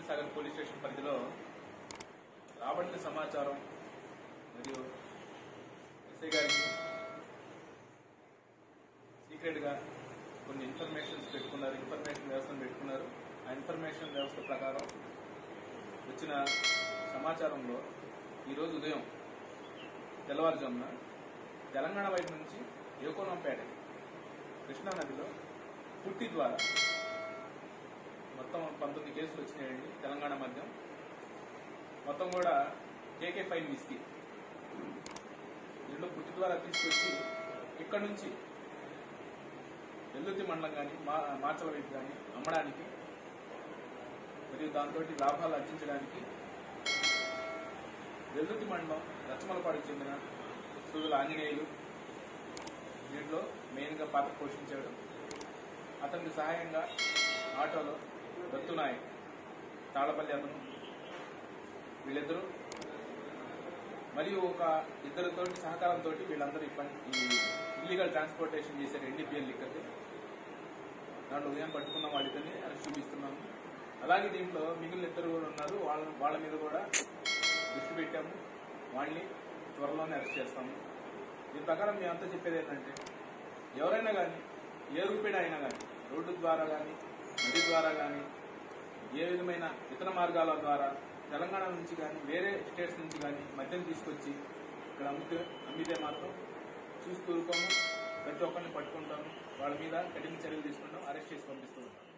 Nagarjuna Sagar police station పరిధిలో రాబడిన సమాచారం మరియు ఎస్ఐ గారికి సీక్రెట్ గా కొన్ని ఇన్ఫర్మేషన్స్ పెట్టుకున్నారు ఇన్ఫర్మేషన్ వ్యవస్థను పెట్టుకున్నారు ఆ ఇన్ఫర్మేషన్ వ్యవస్థ ప్రకారం వచ్చిన సమాచారంలో ఈరోజు ఉదయం తెల్లవారుజామున తెలంగాణ వైపు నుంచి ఏకోనంపేట కృష్ణా నదిలో పుట్టి ద్వారా మొత్తం పంతొమ్మిది కేసులు వచ్చినాయండి తెలంగాణ మద్యం మొత్తం కూడా కేకే ఫైవ్ విస్కీ దీంట్లో పుట్టి ద్వారా తీసుకొచ్చి ఇక్కడ నుంచి వెల్లుత్తి మండలం కానీ మార్చల వైపు కానీ అమ్మడానికి మరియు దాంతో లాభాలు అర్జించడానికి వెల్లుత్తి మండలం రచ్చమలపాడుకు చెందిన సూదుల ఆంజనేయులు దీంట్లో మెయిన్గా పాత్ర పోషించాడు అతనికి సహాయంగా ఆటోలో దత్తు నాయక్ తాళపల్లి అతను వీళ్ళిద్దరూ మరియు ఒక ఇద్దరితో సహకారంతో వీళ్ళందరూ ఈ పని ఈ ఇల్లీగల్ ట్రాన్స్పోర్టేషన్ చేశారు ఎన్డీపీఎల్ లిక్కర్కి దాంట్లో ఉదయం పట్టుకున్న వాళ్ళిద్దరిని అరెస్ట్ చూపిస్తున్నాము అలాగే దీంట్లో మిగిలిన ఇద్దరు కూడా ఉన్నారు వాళ్ళ వాళ్ళ మీద కూడా దృష్టి పెట్టాము వాళ్ళని త్వరలోనే అరెస్ట్ చేస్తాము దీని ప్రకారం మేమంతా చెప్పేది ఏంటంటే ఎవరైనా కానీ ఏ రూపేణ అయినా కానీ రోడ్డు ద్వారా కానీ నది ద్వారా కానీ ఏ విధమైన ఇతర మార్గాల ద్వారా తెలంగాణ నుంచి కానీ వేరే స్టేట్స్ నుంచి కానీ మద్యం తీసుకొచ్చి ఇక్కడ అమ్మితే అమ్మితే మాత్రం చూసి తూరుకోము ప్రతి ఒక్కరిని పట్టుకుంటాము వాళ్ళ మీద కఠిన చర్యలు తీసుకుంటాం అరెస్ట్ చేసి పంపిస్తూ ఉంటాం